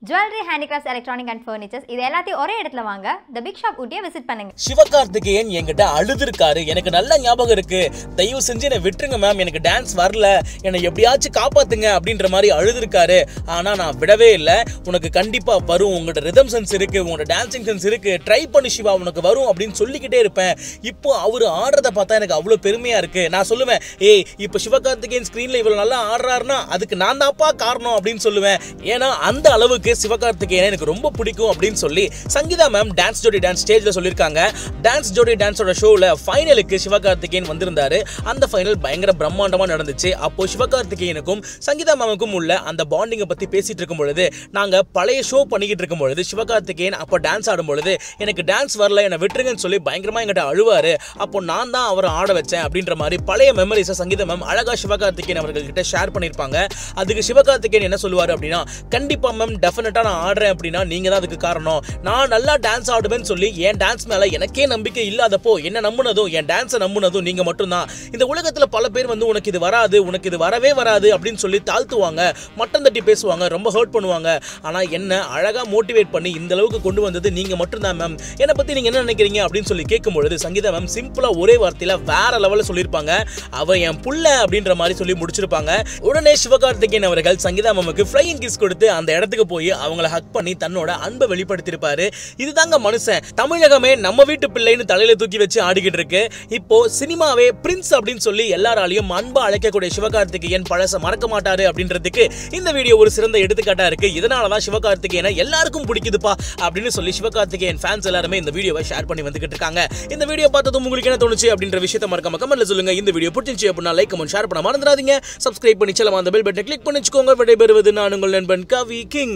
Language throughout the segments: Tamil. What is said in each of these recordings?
jewellery handicrafts electronic and furnitures இது எல்லாத்தையும் ஒரே இடத்துல வாங்க த பிக் ஷாப் ஊட்டியை விசிட் பண்ணுங்க சிவகார்த்திகேயன் என்கிட்ட அழுதுருக்காரு எனக்கு நல்ல ஞாபகம் இருக்கு தயவு செஞ்சு என்னை விட்டுருங்க மேம் எனக்கு டான்ஸ் வரல என்னை எப்படியாச்சும் காப்பாத்துங்க அப்படின்ற மாதிரி அழுதுருக்காரு ஆனா நான் விடவே இல்லை உனக்கு கண்டிப்பா வரும் உங்களோட ரிதம் சென்ஸ் இருக்கு உங்களோட டான்சிங் சென்ஸ் இருக்கு ட்ரை பண்ணு சிவா உனக்கு வரும் அப்படின்னு சொல்லிக்கிட்டே இருப்பேன் இப்போ அவர் ஆடுறத பார்த்தா எனக்கு அவ்வளவு பெருமையா இருக்கு நான் சொல்லுவேன் ஏய் இப்போ சிவகார்த்திகேயன் ஸ்கிரீன்ல இவ்வளவு நல்லா ஆடுறாருன்னா அதுக்கு நான் தான்ப்பா காரணம் அப்படின்னு சொல்லுவேன் ஏன்னா அந்த அளவுக்கு சிவகார்த்திகேயன் எனக்கு ரொம்ப பிடிக்கும் அப்படின்னு சொல்லி Sangeetha ma'am dance Jodi dance ஸ்டேஜ்ல சொல்லியிருக்காங்க டான்ஸ் ஜோடி டான்ஸோட ஷோல ஃபைனலுக்கு சிவகார்த்திகேயன் வந்திருந்தாரு அந்த ஃபைனல் பயங்கர பிரம்மாண்டமா நடந்துச்சு அப்போ சிவகார்த்திகேயனுக்கும் சங்கீதா மேமுக்கும் உள்ள அந்த பாண்டிங்கை பத்தி பேசிட்டு இருக்கும் பொழுது நாங்க பழைய ஷோ பண்ணிக்கிட்டு இருக்கும் பொழுது சிவகார்த்திகேயன் அப்போ டான்ஸ் ஆடும் பொழுது எனக்கு டான்ஸ் வரல என்னை விட்டுருங்கன்னு சொல்லி பயங்கரமா எங்கிட்ட அழுவாரு அப்போ நான் தான் அவரை ஆட வச்சேன் அப்படின்ற மாதிரி பழைய மெமரிஸை சங்கீதா மேம் அழகா சிவகார்த்திகேயன் அவர்கள் கிட்ட ஷேர் பண்ணியிருப்பாங்க அதுக்கு சிவகார்த்திகேயன் என்ன சொல்லுவாரு அப்படின்னா கண்டிப்பா மேம் டெஃபினட்டா நான் ஆடுறேன் அப்படின்னா நீங்க தான் அதுக்கு காரணம் நான் நல்லா டான்ஸ் ஆடுவேன்னு சொல்லி என் டான்ஸ் மேல எனக்கே நம்பிக்கை இல்லாதப்போ என்ன நம்புனதும் என் டான்ஸை நம்புனதும் நீங்க மட்டும்தான் இந்த உலகத்துல பல பேர் வந்து உனக்கு இது வராது உனக்கு இது வரவே வராது அப்படின்னு சொல்லி தாழ்த்துவாங்க மட்டம் தட்டி பேசுவாங்க ரொம்ப ஹர்ட் பண்ணுவாங்க ஆனா என்ன அழகா மோட்டிவேட் பண்ணி இந்த அளவுக்கு கொண்டு வந்தது நீங்க மட்டும்தான் மேம் என்னை பத்தி நீங்க என்ன நினைக்கிறீங்க அப்படின்னு சொல்லி கேட்கும் பொழுது சங்கீதா மேம் சிம்பிளா ஒரே வார்த்தையில வேற லெவல்ல சொல்லியிருப்பாங்க அவ என் புள்ள அப்படின்ற மாதிரி சொல்லி முடிச்சிருப்பாங்க உடனே சிவகார்த்திகேயன் அவர்கள் சங்கீதா மேமுக்கு ஃப்ளையிங் கிஸ் கொடுத்து அந்த இடத்துக்கு போய் அவங்கள ஹக் பண்ணி தன்னோட அன்பை வெளிப்படுத்தியிருப்பாரு இதுதாங்க மனுஷன் தமிழகமே நம்ம வீட்டு பிள்ளைன்னு தலையில தூக்கி வச்சு ஆடிக்கிட்டு இருக்கு இப்போ சினிமாவே பிரின்ஸ் அப்படின்னு சொல்லி எல்லாராலையும் அன்பா அழைக்கக்கூடிய சிவகார்த்திகேயன் பழச மறக்க மாட்டாரு அப்படின்றதுக்கு இந்த வீடியோ ஒரு சிறந்த எடுத்துக்காட்டா இருக்கு இதனாலதான் சிவகார்த்திகேயனை எல்லாருக்கும் பிடிக்குதுப்பா அப்படின்னு சொல்லி சிவகார்த்திகேயன் ஃபேன்ஸ் எல்லாருமே இந்த வீடியோவை ஷேர் பண்ணி வந்துகிட்டு இருக்காங்க இந்த வீடியோ பார்த்ததும் உங்களுக்கு என்ன தோணுச்சு அப்படின்ற விஷயத்த மறக்காம கமெண்ட்ல சொல்லுங்க இந்த வீடியோ பிடிச்சிருச்சு அப்படின்னா லைக் கமெண்ட் ஷேர் பண்ண மறந்துடாதீங்க சப்ஸ்கிரைப் பண்ணி செல்லமா அந்த பெல் பட்டனை கிளிக் பண்ணி வச்சுக்கோங்க விடைபெறுவது நான் உங்கள் நண்பன் Kavi king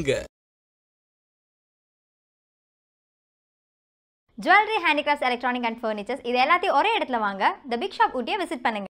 jewellery handicrafts electronic and furnitures இது எல்லாத்தையும் ஒரே இடத்துல வாங்க த பிக் ஷாப் ஊட்டியை விசிட் பண்ணுங்க